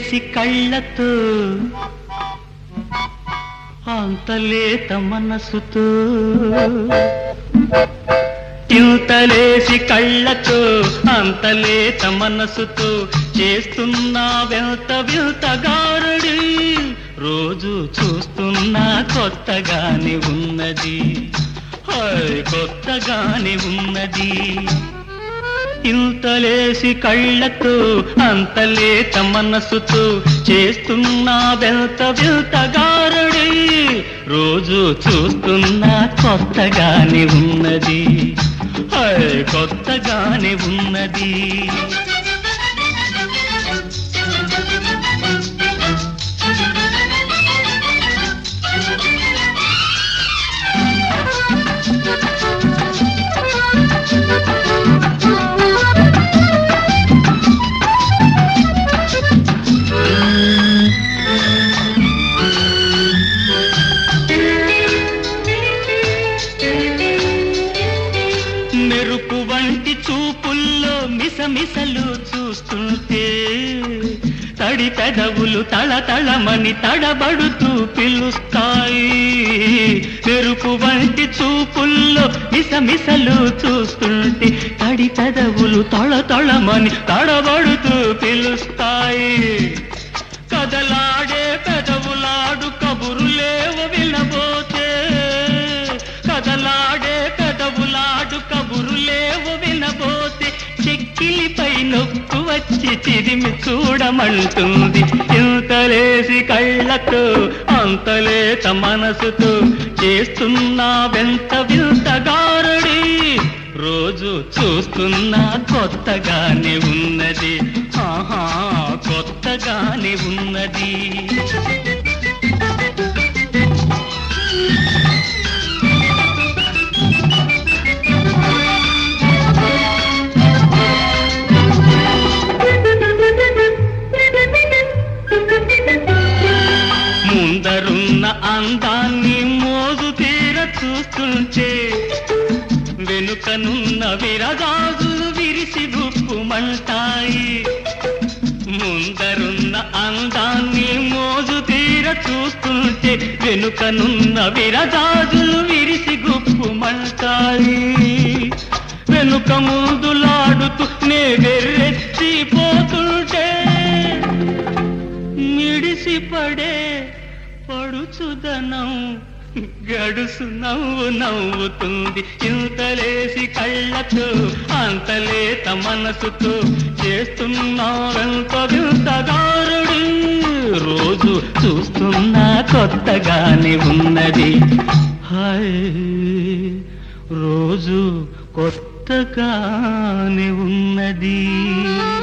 ఇంతలేసి కళ్ళతో అంతలేత మనసుతో ఇంతలేసి కళ్ళతో అంతలేత మనసుతో చేస్తున్నా వెంత వింత గారడి రోజు చూస్తున్నా కొత్తగానే ఉన్నది హాయ్ కొత్తగానే ఉన్నది ఇంతలేసి కళ్ళతో అంతలేత మనసుతో చేస్తున్నా వెంత వింత గారడి రోజు చూస్తున్నా కొత్తగానే ఉన్నది హాయ్ కొత్తగానే ఉన్నది మెరుపు వంటి చూపుల్లో మిసమిసలు చూస్తుంటే తడి పెదవులు తళతళమని తడబడుతూ పిలుస్తాయి మెరుపు వంటి చూపుల్లో మిసమిసలు చూస్తుంటే తడి పెదవులు తళతళమని తడబడుతూ పిలుస్తాయి కదలాడే పెదవులాడు కబురులేవు వినబోతే కదలాడే పెదవులాడు కబురులేవు వినబోతే చెక్కిలిపై నొక్కు వచ్చి చిరిమి చూడమంటుంది ఇంతలేసి కళ్ళతో అంతలేత మనసుతో చేస్తున్నా వెంత వింత గారడి రోజు చూస్తున్నా కొత్తగానే ఉన్నది ఆహా కొత్తగానే ఉన్నది ముందరున్న అందాన్ని మోజు తీర చూస్తుంటే వెనుకనున్న విరగాజులు విరిసి గుప్పుమంటాయి ముందరున్న అందాన్ని మోజు తీర చూస్తుంటే వెనుకనున్న విరగాజులు విరిసి గుప్పుమంటాయి వెనుక ముందులాడుతూ నే వెర్రెత్తిపోతుంటే మిడిసి పడే పడుచుదనం గడుసు నవ్వు నవ్వుతుంది ఇంతలేసి కళ్ళతో అంతలేత మనసుతో చేస్తున్నారంత వింతగారుడు రోజు చూస్తున్నా కొత్తగానే ఉన్నది హాయ్ రోజు కొత్తగానే ఉన్నది